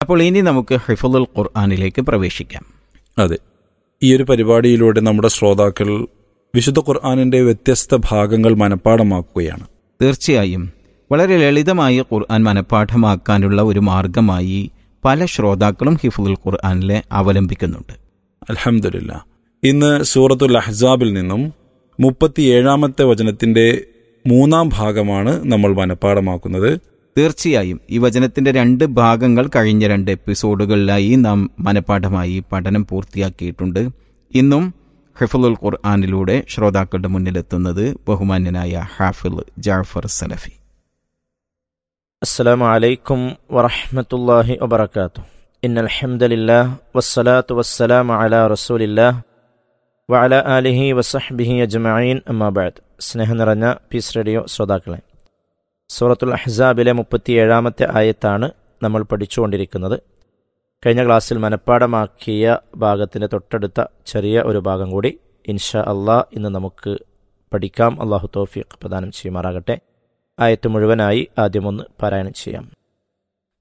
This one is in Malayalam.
അപ്പോൾ ഇനി നമുക്ക് ഹിഫുൽ ഖുർആാനിലേക്ക് പ്രവേശിക്കാം അതെ ഈ ഒരു പരിപാടിയിലൂടെ നമ്മുടെ ശ്രോതാക്കൾ വിശുദ്ധ ഖുർആാനിന്റെ വ്യത്യസ്ത ഭാഗങ്ങൾ മനഃപ്പാടമാക്കുകയാണ് തീർച്ചയായും വളരെ ലളിതമായി ഖുർആൻ മനഃപ്പാഠമാക്കാനുള്ള ഒരു മാർഗമായി പല ശ്രോതാക്കളും ഹിഫുൽ ഖുർആാനിലെ അവലംബിക്കുന്നുണ്ട് അലഹമില്ല ഇന്ന് സൂറത്തുൽ അഹ്സാബിൽ നിന്നും മുപ്പത്തിയേഴാമത്തെ വചനത്തിന്റെ മൂന്നാം ഭാഗമാണ് നമ്മൾ മനഃപ്പാടമാക്കുന്നത് തീർച്ചയായും ഈ വചനത്തിന്റെ രണ്ട് ഭാഗങ്ങൾ കഴിഞ്ഞ രണ്ട് എപ്പിസോഡുകളിലായി നാം മനഃപ്പാഠമായി പഠനം പൂർത്തിയാക്കിയിട്ടുണ്ട് ഇന്നും ഹിഫുൽ ഖുർആാനിലൂടെ ശ്രോതാക്കളുടെ മുന്നിലെത്തുന്നത് ബഹുമാന്യനായ ഹാഫിൽ ജാഫർ സലഫി السلام عليكم ورحمة الله وبركاته إن الحمد لله والصلاة والسلام على رسول الله وعلى آله وصحبه أجمعين أما بعد സ്നേഹം നിറഞ്ഞ പീസ് റേഡിയോ ശ്രോതാക്കളെ സൂറത്തുൽ അഹ്സാബിലെ മുപ്പത്തിയേഴാമത്തെ ആയത്താണ് നമ്മൾ പഠിച്ചുകൊണ്ടിരിക്കുന്നത് കഴിഞ്ഞ ക്ലാസ്സിൽ മനഃപ്പാടമാക്കിയ ഭാഗത്തിൻ്റെ തൊട്ടടുത്ത ചെറിയ ഒരു ഭാഗം കൂടി ഇൻഷാ അള്ളാഹ് ഇന്ന് നമുക്ക് പഠിക്കാം അള്ളാഹു തോഫീഖ് പ്രദാനം ചെയ്യുമാറാകട്ടെ ആയത്ത് മുഴുവനായി ആദ്യമൊന്ന് പാരായണം ചെയ്യാം